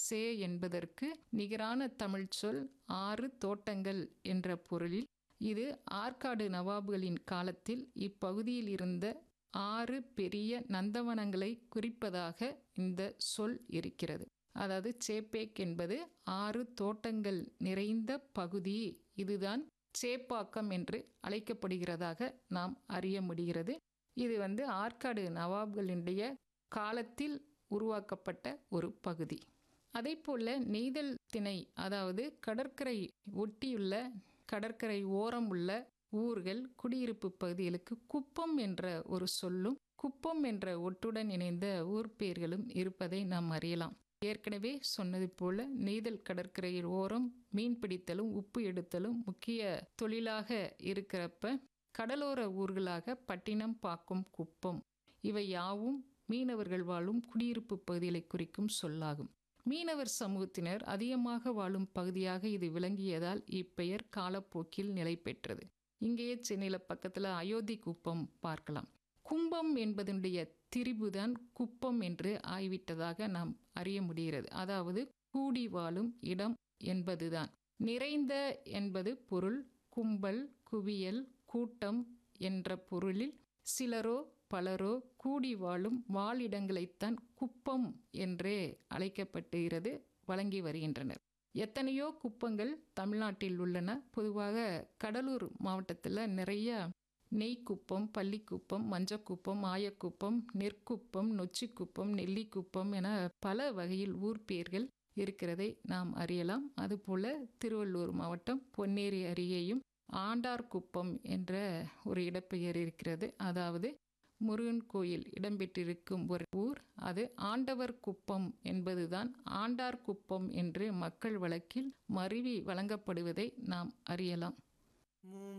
சே என்பதற்கு நிகரான தமிழ் சொல் ஆறு தோட்டங்கள் என்ற பொருளில் இது ஆற்காடு நவாபுகளின் காலத்தில் இப்பகுதியில் இருந்த ஆறு பெரிய நந்தவனங்களை குறிப்பதாக இந்த சொல் இருக்கிறது அதாவது சேப்பேக் என்பது ஆறு தோட்டங்கள் நிறைந்த பகுதி இதுதான் சேப்பாக்கம் என்று அழைக்கப்படுகிறதாக நாம் அறிய முடிகிறது இது வந்து ஆற்காடு நவாப்களினுடைய காலத்தில் உருவாக்கப்பட்ட ஒரு பகுதி அதே போல் நெய்தல் திணை அதாவது கடற்கரை ஒட்டியுள்ள கடற்கரை ஓரம் உள்ள ஊர்கள் குடியிருப்பு பகுதிகளுக்கு குப்பம் என்ற ஒரு சொல்லும் குப்பம் என்ற ஒட்டுடன் இணைந்த ஊர் பெயர்களும் இருப்பதை நாம் அறியலாம் ஏற்கனவே சொன்னது போல நெய்தல் கடற்கரையில் ஓரம் மீன் பிடித்தலும் உப்பு எடுத்தலும் முக்கிய தொழிலாக இருக்கிறப்ப கடலோர ஊர்களாக பட்டினம் பாக்கும் குப்பம் இவை யாவும் மீனவர்கள் வாழும் குடியிருப்பு பகுதிகளை குறிக்கும் சொல்லாகும் மீனவர் சமூகத்தினர் அதிகமாக வாழும் பகுதியாக இது விளங்கியதால் இப்பெயர் காலப்போக்கில் நிலை பெற்றது இங்கேயே சென்னையில் பக்கத்தில் அயோத்தி குப்பம் பார்க்கலாம் கும்பம் என்பதனுடைய திரிபுதான் குப்பம் என்று ஆய்விட்டதாக நாம் அறிய முடிகிறது அதாவது கூடி வாழும் இடம் என்பதுதான் நிறைந்த என்பது பொருள் கும்பல் குவியல் கூட்டம் என்ற பொருளில் சிலரோ பலரோ கூடி வாழும் வாழிடங்களைத்தான் குப்பம் என்றே அழைக்கப்பட்டுகிறது வழங்கி வருகின்றனர் எத்தனையோ குப்பங்கள் தமிழ்நாட்டில் உள்ளன பொதுவாக கடலூர் மாவட்டத்தில் நிறைய நெய்க்குப்பம் பள்ளிக்குப்பம் மஞ்சக்குப்பம் ஆயக்குப்பம் நெற்குப்பம் நொச்சிக்குப்பம் நெல்லிக்குப்பம் என பல வகையில் ஊர் பெயர்கள் இருக்கிறதை நாம் அறியலாம் அதுபோல திருவள்ளூர் மாவட்டம் பொன்னேரி அருகேயும் ஆண்டார்குப்பம் என்ற ஒரு இடப்பெயர் இருக்கிறது அதாவது முருகன் கோயில் இடம்பெற்றிருக்கும் ஒரு ஊர் அது ஆண்டவர் குப்பம் என்பதுதான் ஆண்டார் குப்பம் என்று மக்கள் வழக்கில் மருவி வழங்கப்படுவதை நாம் அறியலாம்